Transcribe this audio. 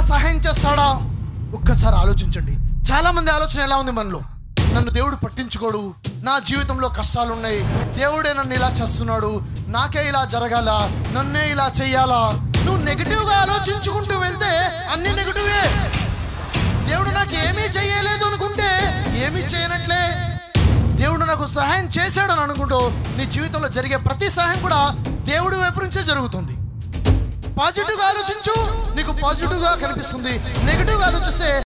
సహాయం చేస్తాడా ఒక్కసారి ఆలోచించండి చాలా మంది ఆలోచన ఎలా ఉంది మనలో నన్ను దేవుడు పట్టించుకోడు నా జీవితంలో కష్టాలు ఉన్నాయి దేవుడే నన్ను ఇలా చేస్తున్నాడు నాకే ఇలా జరగాల నన్నే ఇలా చెయ్యాలా నువ్వు నెగిటివ్గా ఆలోచించుకుంటూ వెళ్తే అన్ని నెగిటివే దేవుడు నాకు ఏమీ చేయలేదు అనుకుంటే ఏమీ చేయనట్లే దేవుడు నాకు సహాయం చేశాడని అనుకుంటూ నీ జీవితంలో జరిగే ప్రతి సహాయం కూడా దేవుడి వైపు నుంచే జరుగుతుంది పాజిటివ్గా ఆలోచించు నీకు పాజిటివ్గా కనిపిస్తుంది నెగిటివ్గా ఆలోచిస్తే